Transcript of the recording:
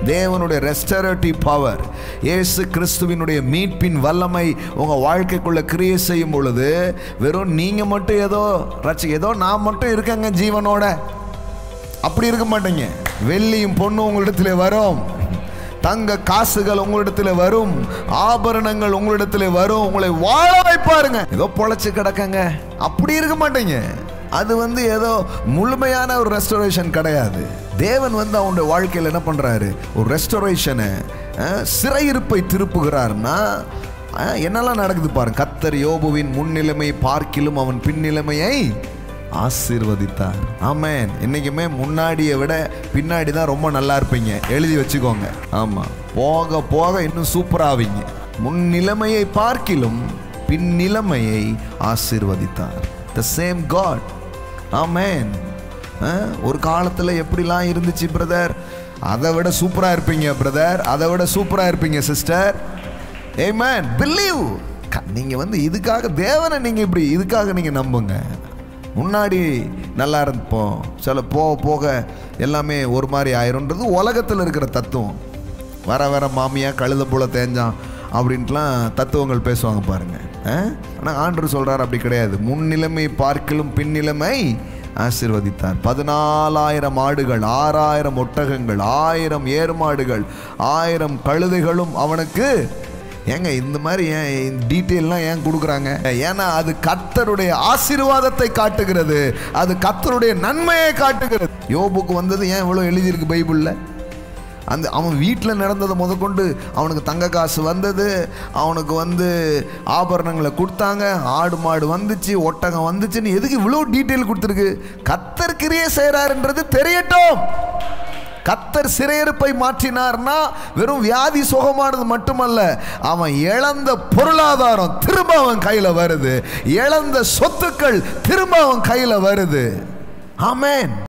தேவனுடைய restorative power இயேசு கிறிஸ்துவினுடைய மீட்பின் வல்லமை உங்கள் வாழ்க்கைக்குள்ள கிரியை செய்யும் பொழுது வெறும் நீங்கள் மட்டும் ஏதோ ரட்சி ஏதோ நான் மட்டும் இருக்கேங்க ஜீவனோட அப்படி இருக்க மாட்டீங்க வெள்ளியும் பொண்ணும் உங்களிடத்தில் வரும் தங்க காசுகள் உங்களிடத்தில் வரும் ஆபரணங்கள் உங்களிடத்தில் வரும் உங்களை வாழ வைப்பாருங்க ஏதோ பொழைச்சு கிடக்கங்க அப்படி இருக்க மாட்டீங்க அது வந்து ஏதோ முழுமையான ஒரு ரெஸ்டரேஷன் கிடையாது தேவன் வந்து அவனுடைய வாழ்க்கையில் என்ன பண்றாரு ஒரு ரெஸ்டரேஷனை சிறையிருப்பை திருப்புகிறார்னா அஹ், என்னெல்லாம் நடக்குது பாருங்க கத்தர் யோபுவின் முன்னிலைமை பார்க்கிலும் அவன் பின்னிலைமையை ஆசீர்வதித்தார் ஆமென் என்னைக்குமே முன்னாடியை விட பின்னாடி தான் ரொம்ப நல்லா இருப்பீங்க எழுதி வச்சுக்கோங்க ஆமா போக போக இன்னும் சூப்பராவீங்க முன்னிலைமையை பார்க்கிலும் பின்னிலைமையை ஆசீர்வதித்தார் த சேம் காட் ஆமென் ஒரு காலத்தில் எப்படிலாம் இருந்துச்சு பிரதர் அதை விட சூப்பராக இருப்பீங்க பிரதர் அதை விட சூப்பராக இருப்பீங்க சிஸ்டர் ஏமேன் பிலீவ் நீங்கள் வந்து இதுக்காக தேவனை நீங்கள் இப்படி இதுக்காக நீங்கள் நம்புங்க முன்னாடி நல்லா இருப்போம் சில போக போக எல்லாமே ஒரு மாதிரி ஆயிரும்ன்றது உலகத்தில் இருக்கிற தத்துவம் வர வர மாமியா கழுத போல தேஞ்சான் அப்படின்ட்டுலாம் தத்துவங்கள் பேசுவாங்க பாருங்க ஆனால் ஆண்டவர் சொல்றார் அப்படி கிடையாது முன்னிலைமை பார்க்கிலும் பின்னிலைமை ஆசீர்வதித்தார் பதினாலாயிரம் ஆடுகள் ஆறாயிரம் ஒட்டகங்கள் ஆயிரம் ஏர்மாடுகள் ஆயிரம் கழுதைகளும் அவனுக்கு ஏங்க இந்த மாதிரி ஏன் டீட்டெயில்லாம் ஏன் கொடுக்குறாங்க ஏன்னா அது கர்த்தருடைய ஆசீர்வாதத்தை காட்டுகிறது அது கர்த்தருடைய நன்மையை காட்டுகிறது யோபுக்கு வந்தது ஏன் இவ்வளோ எழுதியிருக்கு பைபிளில் அந்த அவன் வீட்டில் நடந்ததை முதற்கொண்டு அவனுக்கு தங்க காசு வந்தது அவனுக்கு வந்து ஆபரணங்களை கொடுத்தாங்க ஆடு மாடு வந்துச்சு ஒட்டகம் வந்துச்சுன்னு எதுக்கு இவ்வளோ டீட்டெயில் கொடுத்துருக்கு கத்தர் கிரியை செய்கிறாருன்றது தெரியட்டும் கத்தர் சிறையிருப்பை மாற்றினார்னா வெறும் வியாதி சுகமானது மட்டுமல்ல அவன் இழந்த பொருளாதாரம் திரும்ப அவன் கையில் வருது இழந்த சொத்துக்கள் திரும்ப அவன் கையில் வருது ஆமென்